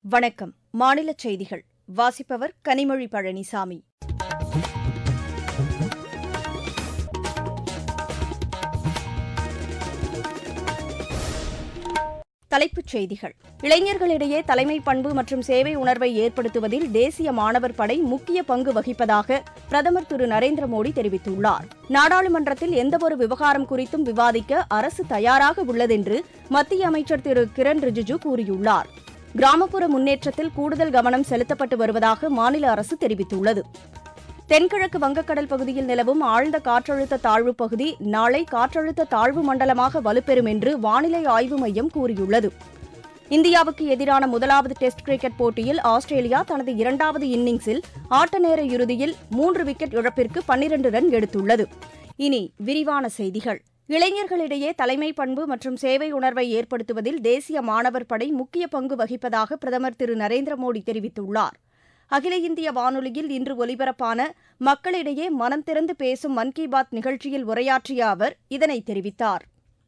வணக்கம் மாநில செய்திகள் வாசிப்பவர் கனிமொழி பழனிசாமி தலைப்புச் செய்திகள் இளைஞர்களிடையே தலைமை பண்பு மற்றும் சேவை உணர்வை ஏற்படுத்துவதில் தேசிய மாணவர் படை முக்கிய பங்கு வகிப்பதாக பிரதமர் திரு நரேந்திர மோடி தெரிவித்துள்ளார் நாடாளுமன்றத்தில் எந்தவொரு விவகாரம் குறித்தும் விவாதிக்க அரசு தயாராக உள்ளதென்று மத்திய அமைச்சர் திரு கிரண் ரிஜிஜு கூறியுள்ளார் கிராமப்புற முன்னேற்றத்தில் கூடுதல் கவனம் செலுத்தப்பட்டு வருவதாக மாநில அரசு தெரிவித்துள்ளது தென்கிழக்கு வங்கக்கடல் பகுதியில் நிலவும் ஆழ்ந்த காற்றழுத்த தாழ்வுப் பகுதி நாளை காற்றழுத்த தாழ்வு மண்டலமாக வலுப்பெறும் என்று வானிலை ஆய்வு மையம் கூறியுள்ளது இந்தியாவுக்கு எதிரான முதலாவது டெஸ்ட் கிரிக்கெட் போட்டியில் ஆஸ்திரேலியா தனது இரண்டாவது இன்னிங்ஸில் ஆட்ட நேர இறுதியில் மூன்று விக்கெட் இழப்பிற்கு பன்னிரண்டு ரன் எடுத்துள்ளது இனி விரிவான செய்திகள் இளைஞர்களிடையே தலைமை பண்பு மற்றும் சேவை உணர்வை ஏற்படுத்துவதில் தேசிய மாணவர் படை முக்கிய பங்கு வகிப்பதாக பிரதமர் திரு நரேந்திர மோடி தெரிவித்துள்ளார் அகில இந்திய வானொலியில் இன்று ஒலிபரப்பான மக்களிடையே மனம் திறந்து பேசும் மன் கி பாத் நிகழ்ச்சியில் உரையாற்றிய அவர் இதனை தெரிவித்தார்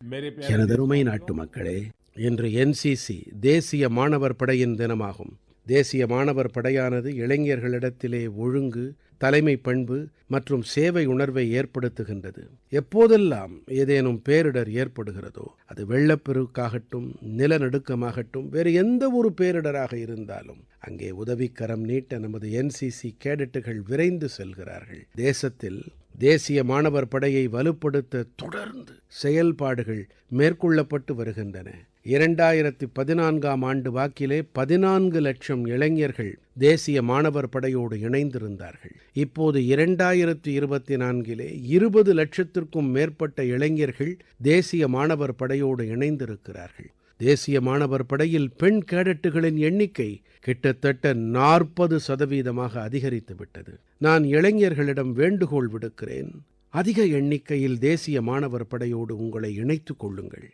எனதருமை நாட்டு மக்களே இன்று என்சிசி தேசிய மாணவர் படையின் தினமாகும் தேசிய மாணவர் படையானது இளைஞர்களிடத்திலே ஒழுங்கு தலைமை பண்பு மற்றும் சேவை உணர்வை ஏற்படுத்துகின்றது எப்போதெல்லாம் ஏதேனும் பேரிடர் ஏற்படுகிறதோ அது வெள்ளப்பெருக்காகட்டும் நிலநடுக்கமாகட்டும் வேறு எந்த ஒரு பேரிடராக இருந்தாலும் அங்கே உதவிக்கரம் நீட்ட நமது என்சிசி கேடட்டுகள் விரைந்து செல்கிறார்கள் தேசத்தில் தேசிய மாணவர் படையை வலுப்படுத்த தொடர்ந்து செயல்பாடுகள் மேற்கொள்ளப்பட்டு வருகின்றன இரண்டாயிரத்தி பதினான்காம் ஆண்டு வாக்கிலே பதினான்கு லட்சம் இளைஞர்கள் தேசிய மாணவர் படையோடு இணைந்திருந்தார்கள் இப்போது இரண்டாயிரத்தி இருபத்தி நான்கிலே இருபது லட்சத்திற்கும் மேற்பட்ட இளைஞர்கள் தேசிய மாணவர் படையோடு இணைந்திருக்கிறார்கள் தேசிய மாணவர் படையில் பெண் கேடட்டுகளின் எண்ணிக்கை கிட்டத்தட்ட நாற்பது சதவீதமாக அதிகரித்து விட்டது நான் இளைஞர்களிடம் வேண்டுகோள் விடுக்கிறேன் அதிக எண்ணிக்கையில் தேசிய மாணவர் படையோடு உங்களை இணைத்துக் கொள்ளுங்கள்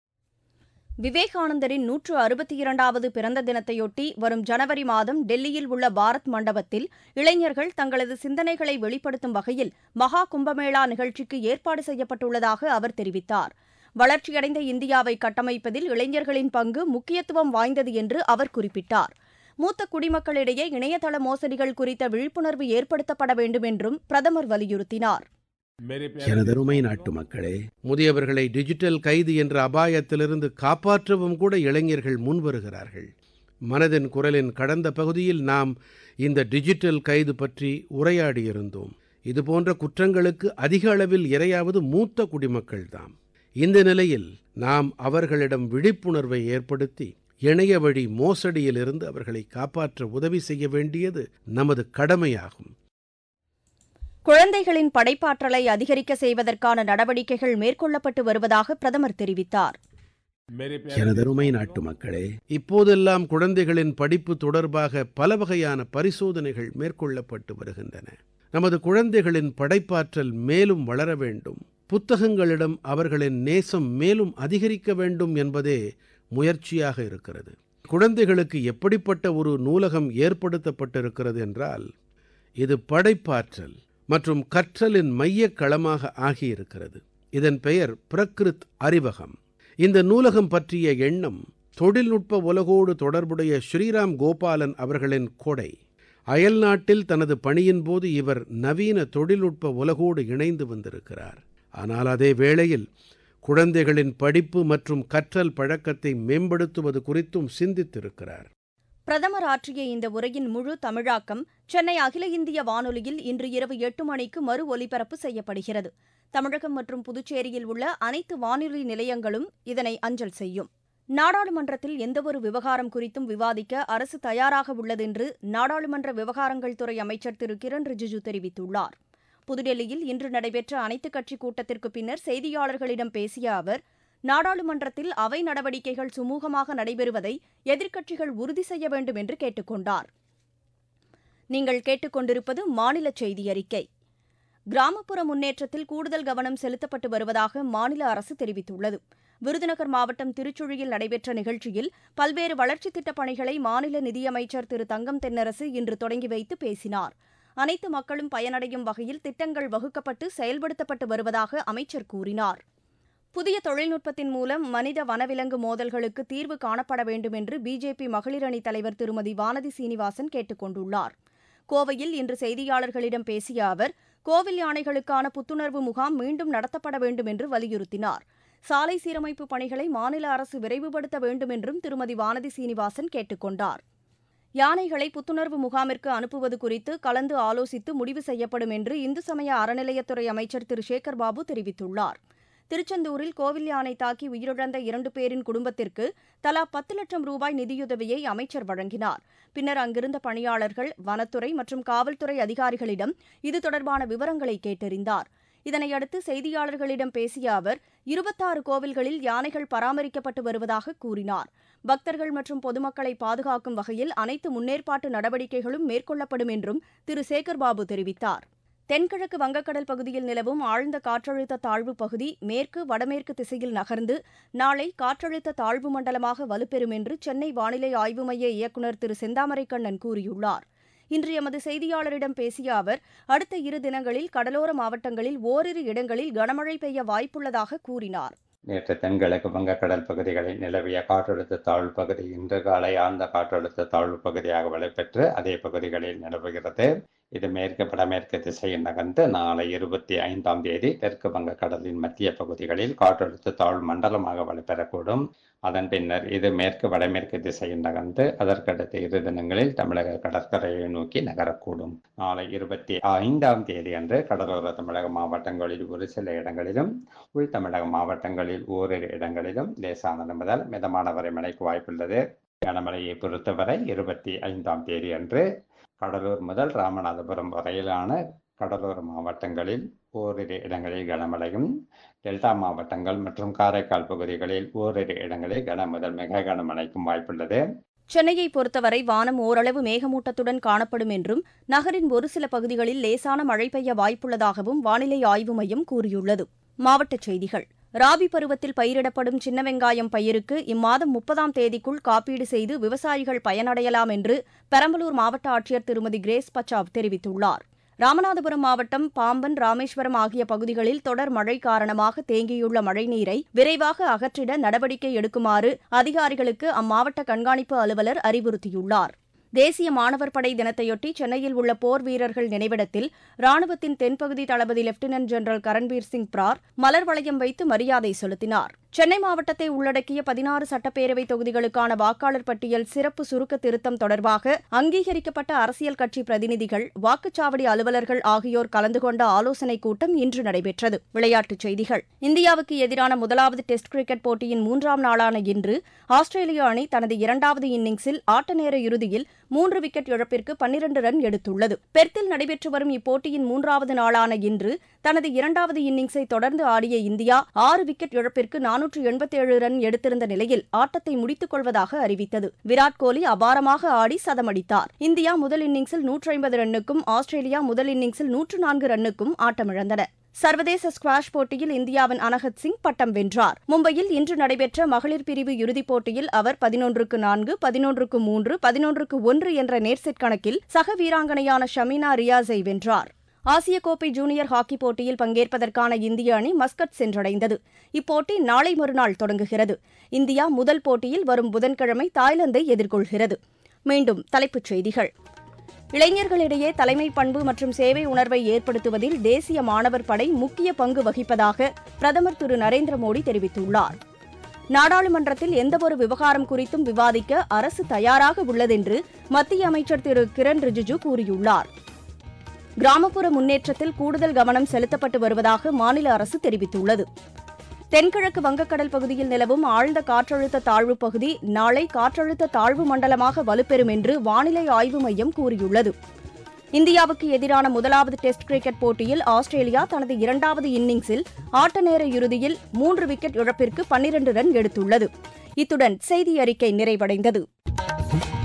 விவேகானந்தரின் நூற்று அறுபத்தி இரண்டாவது பிறந்த தினத்தையொட்டி வரும் ஜனவரி மாதம் டெல்லியில் உள்ள பாரத் மண்டபத்தில் இளைஞர்கள் தங்களது சிந்தனைகளை வெளிப்படுத்தும் வகையில் மகா கும்பமேளா நிகழ்ச்சிக்கு ஏற்பாடு செய்யப்பட்டுள்ளதாக அவர் தெரிவித்தார் வளர்ச்சியடைந்த இந்தியாவை கட்டமைப்பதில் இளைஞர்களின் பங்கு முக்கியத்துவம் வாய்ந்தது என்று அவர் குறிப்பிட்டார் மூத்த குடிமக்களிடையே இணையதள மோசடிகள் குறித்த விழிப்புணர்வு ஏற்படுத்தப்பட வேண்டும் என்றும் பிரதமர் வலியுறுத்தினார் எனதருமை நாட்டு மக்களே முதியவர்களை டிஜிட்டல் கைது என்ற அபாயத்திலிருந்து காப்பாற்றவும் கூட இளைஞர்கள் முன்வருகிறார்கள் மனதின் குரலின் கடந்த பகுதியில் நாம் இந்த டிஜிட்டல் கைது பற்றி உரையாடியிருந்தோம் இதுபோன்ற குற்றங்களுக்கு அதிக அளவில் இரையாவது மூத்த குடிமக்கள்தாம் இந்த நிலையில் நாம் அவர்களிடம் விழிப்புணர்வை ஏற்படுத்தி இணைய வழி மோசடியிலிருந்து அவர்களை காப்பாற்ற உதவி செய்ய வேண்டியது நமது கடமையாகும் குழந்தைகளின் படைப்பாற்றலை அதிகரிக்க செய்வதற்கான நடவடிக்கைகள் மேற்கொள்ளப்பட்டு வருவதாக பிரதமர் தெரிவித்தார் எனதருமை நாட்டு மக்களே இப்போதெல்லாம் குழந்தைகளின் படிப்பு தொடர்பாக பல வகையான பரிசோதனைகள் மேற்கொள்ளப்பட்டு வருகின்றன நமது குழந்தைகளின் படைப்பாற்றல் மேலும் வளர வேண்டும் புத்தகங்களிடம் அவர்களின் நேசம் மேலும் அதிகரிக்க வேண்டும் என்பதே முயற்சியாக இருக்கிறது குழந்தைகளுக்கு எப்படிப்பட்ட ஒரு நூலகம் ஏற்படுத்தப்பட்டிருக்கிறது என்றால் இது படைப்பாற்றல் மற்றும் கற்றலின் மையக் களமாக ஆகியிருக்கிறது இதன் பெயர் பிரகிருத் அறிவகம் இந்த நூலகம் பற்றிய எண்ணம் தொழில்நுட்ப உலகோடு தொடர்புடைய ஸ்ரீராம் கோபாலன் அவர்களின் கொடை அயல்நாட்டில் தனது பணியின் போது இவர் நவீன தொழில்நுட்ப உலகோடு இணைந்து வந்திருக்கிறார் ஆனால் அதே வேளையில் குழந்தைகளின் படிப்பு மற்றும் கற்றல் பழக்கத்தை மேம்படுத்துவது குறித்தும் சிந்தித்திருக்கிறார் பிரதமர் ஆற்றிய இந்த உரையின் முழு தமிழாக்கம் சென்னை அகில இந்திய வானொலியில் இன்று இரவு எட்டு மணிக்கு மறு ஒலிபரப்பு செய்யப்படுகிறது தமிழகம் மற்றும் புதுச்சேரியில் உள்ள அனைத்து வானொலி நிலையங்களும் இதனை அஞ்சல் செய்யும் நாடாளுமன்றத்தில் எந்தவொரு விவகாரம் குறித்தும் விவாதிக்க அரசு தயாராக உள்ளதென்று நாடாளுமன்ற விவகாரங்கள் துறை அமைச்சர் திரு கிரண் ரிஜிஜு தெரிவித்துள்ளார் புதுடெல்லியில் இன்று நடைபெற்ற அனைத்துக் கட்சி கூட்டத்திற்கு பின்னர் செய்தியாளர்களிடம் பேசிய அவர் நாடாளுமன்றத்தில் அவை நடவடிக்கைகள் சுமூகமாக நடைபெறுவதை எதிர்க்கட்சிகள் உறுதி செய்ய வேண்டும் என்று கேட்டுக் கொண்டார் நீங்கள் கேட்டுக்கொண்டிருப்பது மாநில செய்தி அறிக்கை கிராமப்புற முன்னேற்றத்தில் கூடுதல் கவனம் செலுத்தப்பட்டு வருவதாக மாநில அரசு தெரிவித்துள்ளது விருதுநகர் மாவட்டம் திருச்சுழியில் நடைபெற்ற நிகழ்ச்சியில் பல்வேறு வளர்ச்சித் திட்டப் பணிகளை மாநில நிதியமைச்சர் திரு தங்கம் தென்னரசு இன்று தொடங்கி வைத்து பேசினார் அனைத்து மக்களும் பயனடையும் வகையில் திட்டங்கள் வகுக்கப்பட்டு செயல்படுத்தப்பட்டு வருவதாக அமைச்சர் கூறினார் புதிய தொழில்நுட்பத்தின் மூலம் மனித வனவிலங்கு மோதல்களுக்கு தீர்வு காணப்பட வேண்டும் என்று பிஜேபி மகளிர் அணி தலைவர் திருமதி வானதி சீனிவாசன் கேட்டுக் கொண்டுள்ளார் கோவையில் இன்று செய்தியாளர்களிடம் பேசிய அவர் கோவில் யானைகளுக்கான புத்துணர்வு முகாம் மீண்டும் நடத்தப்பட வேண்டும் என்று வலியுறுத்தினார் சாலை சீரமைப்பு பணிகளை மாநில அரசு விரைவுபடுத்த வேண்டும் என்றும் திருமதி வானதி சீனிவாசன் கேட்டுக் கொண்டார் யானைகளை புத்துணர்வு முகாமிற்கு அனுப்புவது குறித்து கலந்து ஆலோசித்து முடிவு செய்யப்படும் என்று இந்து சமய அறநிலையத்துறை அமைச்சர் திரு சேகர் பாபு தெரிவித்துள்ளார் திருச்செந்தூரில் கோவில் யானை தாக்கி உயிரிழந்த இரண்டு பேரின் குடும்பத்திற்கு தலா பத்து லட்சம் ரூபாய் நிதியுதவியை அமைச்சர் வழங்கினார் பின்னர் அங்கிருந்த பணியாளர்கள் வனத்துறை மற்றும் காவல்துறை அதிகாரிகளிடம் இது தொடர்பான விவரங்களை கேட்டறிந்தார் இதனையடுத்து செய்தியாளர்களிடம் பேசிய அவர் இருபத்தாறு கோவில்களில் யானைகள் பராமரிக்கப்பட்டு வருவதாக கூறினார் பக்தர்கள் மற்றும் பொதுமக்களை பாதுகாக்கும் வகையில் அனைத்து முன்னேற்பாட்டு நடவடிக்கைகளும் மேற்கொள்ளப்படும் என்றும் திரு சேகர்பாபு தெரிவித்தார் தென்கிழக்கு வங்கக்கடல் பகுதியில் நிலவும் ஆழ்ந்த காற்றழுத்த தாழ்வு பகுதி மேற்கு வடமேற்கு திசையில் நகர்ந்து நாளை காற்றழுத்த தாழ்வு மண்டலமாக வலுப்பெறும் என்று சென்னை வானிலை ஆய்வு மைய இயக்குநர் திரு செந்தாமரைக்கண்ணன் கூறியுள்ளார் இன்று எமது செய்தியாளரிடம் பேசிய அவர் அடுத்த இரு தினங்களில் கடலோர மாவட்டங்களில் ஓரிரு இடங்களில் கனமழை பெய்ய வாய்ப்புள்ளதாக கூறினார் நேற்று தென்கிழக்கு வங்கக்கடல் பகுதிகளில் நிலவிய காற்றழுத்த தாழ்வு பகுதி இன்று காலை ஆழ்ந்த காற்றழுத்த தாழ்வு பகுதியாக வலுப்பெற்று அதே பகுதிகளில் நிலவுகிறது இது மேற்கு வடமேற்கு திசையில் நகர்ந்து நாளை இருபத்தி ஐந்தாம் தேதி தெற்கு வங்கக்கடலின் மத்திய பகுதிகளில் காற்றழுத்த தாழ்வு மண்டலமாக வலுப்பெறக்கூடும் அதன் பின்னர் இது மேற்கு வடமேற்கு திசையில் நகர்ந்து அதற்கடுத்த இரு தினங்களில் தமிழக கடற்கரையை நோக்கி நகரக்கூடும் நாளை இருபத்தி ஐந்தாம் தேதி அன்று கடலோர தமிழக மாவட்டங்களில் ஒரு சில இடங்களிலும் உள் தமிழக மாவட்டங்களில் ஓரிரு இடங்களிலும் லேசானது முதல் மிதமான வரை மழைக்கு வாய்ப்புள்ளது கனமழையை பொறுத்தவரை இருபத்தி ஐந்தாம் தேதி அன்று கடலூர் முதல் ராமநாதபுரம் வரையிலான கடலோர மாவட்டங்களில் ஓரிரு இடங்களில் கனமழையும் டெல்டா மாவட்டங்கள் மற்றும் காரைக்கால் பகுதிகளில் ஓரிரு இடங்களில் கன முதல் மிக கனமழைக்கும் வாய்ப்புள்ளது சென்னையை பொறுத்தவரை வானம் ஓரளவு மேகமூட்டத்துடன் காணப்படும் என்றும் நகரின் ஒரு சில பகுதிகளில் லேசான மழை பெய்ய வாய்ப்புள்ளதாகவும் வானிலை ஆய்வு மையம் கூறியுள்ளது மாவட்டச் செய்திகள் ராபி பருவத்தில் பயிரிடப்படும் சின்ன வெங்காயம் பயிருக்கு இம்மாதம் முப்பதாம் தேதிக்குள் காப்பீடு செய்து விவசாயிகள் பயனடையலாம் என்று பெரம்பலூர் மாவட்ட ஆட்சியர் திருமதி கிரேஸ் பச்சாவ் தெரிவித்துள்ளார் ராமநாதபுரம் மாவட்டம் பாம்பன் ராமேஸ்வரம் ஆகிய பகுதிகளில் தொடர் மழை காரணமாக தேங்கியுள்ள மழைநீரை விரைவாக அகற்றிட நடவடிக்கை எடுக்குமாறு அதிகாரிகளுக்கு அம்மாவட்ட கண்காணிப்பு அலுவலர் அறிவுறுத்தியுள்ளார் தேசிய மாணவர் படை தினத்தையொட்டி சென்னையில் உள்ள போர் வீரர்கள் நினைவிடத்தில் ராணுவத்தின் தென்பகுதி தளபதி லெப்டினன்ட் ஜெனரல் கரண்பீர் சிங் பிரார் மலர் வளையம் வைத்து மரியாதை செலுத்தினார் சென்னை மாவட்டத்தை உள்ளடக்கிய பதினாறு சட்டப்பேரவை தொகுதிகளுக்கான வாக்காளர் பட்டியல் சிறப்பு சுருக்க திருத்தம் தொடர்பாக அங்கீகரிக்கப்பட்ட அரசியல் கட்சி பிரதிநிதிகள் வாக்குச்சாவடி அலுவலர்கள் ஆகியோர் கலந்து கொண்ட ஆலோசனைக் கூட்டம் இன்று நடைபெற்றது விளையாட்டுச் செய்திகள் இந்தியாவுக்கு எதிரான முதலாவது டெஸ்ட் கிரிக்கெட் போட்டியின் மூன்றாம் நாளான இன்று ஆஸ்திரேலிய அணி தனது இரண்டாவது இன்னிங்ஸில் ஆட்ட நேர இறுதியில் மூன்று விக்கெட் இழப்பிற்கு பன்னிரண்டு ரன் எடுத்துள்ளது பெர்த்தில் நடைபெற்று வரும் இப்போட்டியின் மூன்றாவது நாளான இன்று தனது இரண்டாவது இன்னிங்ஸை தொடர்ந்து ஆடிய இந்தியா ஆறு விக்கெட் இழப்பிற்கு நானூற்று எண்பத்தேழு ரன் எடுத்திருந்த நிலையில் ஆட்டத்தை முடித்துக் கொள்வதாக அறிவித்தது விராட் கோலி அபாரமாக ஆடி சதமடித்தார் இந்தியா முதல் இன்னிங்ஸில் நூற்று ஐம்பது ரன்னுக்கும் ஆஸ்திரேலியா முதல் இன்னிங்ஸில் நூற்று நான்கு ரன்னுக்கும் ஆட்டமிழந்தன சர்வதேச ஸ்குவாஷ் போட்டியில் இந்தியாவின் அனகத் சிங் பட்டம் வென்றார் மும்பையில் இன்று நடைபெற்ற மகளிர் பிரிவு இறுதிப் போட்டியில் அவர் பதினொன்றுக்கு நான்கு பதினொன்றுக்கு மூன்று பதினொன்றுக்கு ஒன்று என்ற நேர்செட் கணக்கில் சக வீராங்கனையான ஷமீனா ரியாஸை வென்றார் ஆசிய கோப்பை ஜூனியர் ஹாக்கி போட்டியில் பங்கேற்பதற்கான இந்திய அணி மஸ்கட் சென்றடைந்தது இப்போட்டி நாளை மறுநாள் தொடங்குகிறது இந்தியா முதல் போட்டியில் வரும் புதன்கிழமை தாய்லாந்தை எதிர்கொள்கிறது மீண்டும் தலைப்புச் செய்திகள் இளைஞர்களிடையே தலைமை பண்பு மற்றும் சேவை உணர்வை ஏற்படுத்துவதில் தேசிய மாணவர் படை முக்கிய பங்கு வகிப்பதாக பிரதமர் திரு நரேந்திர மோடி தெரிவித்துள்ளார் நாடாளுமன்றத்தில் எந்தவொரு விவகாரம் குறித்தும் விவாதிக்க அரசு தயாராக உள்ளதென்று மத்திய அமைச்சர் திரு கிரண் ரிஜிஜு கூறியுள்ளார் கிராமப்புற முன்னேற்றத்தில் கூடுதல் கவனம் செலுத்தப்பட்டு வருவதாக மாநில அரசு தெரிவித்துள்ளது தென்கிழக்கு வங்கக்கடல் பகுதியில் நிலவும் ஆழ்ந்த காற்றழுத்த தாழ்வு பகுதி நாளை காற்றழுத்த தாழ்வு மண்டலமாக வலுப்பெறும் என்று வானிலை ஆய்வு மையம் கூறியுள்ளது இந்தியாவுக்கு எதிரான முதலாவது டெஸ்ட் கிரிக்கெட் போட்டியில் ஆஸ்திரேலியா தனது இரண்டாவது இன்னிங்ஸில் ஆட்ட நேர இறுதியில் மூன்று விக்கெட் இழப்பிற்கு பன்னிரண்டு ரன் எடுத்துள்ளது இத்துடன் செய்தி அறிக்கை நிறைவடைந்தது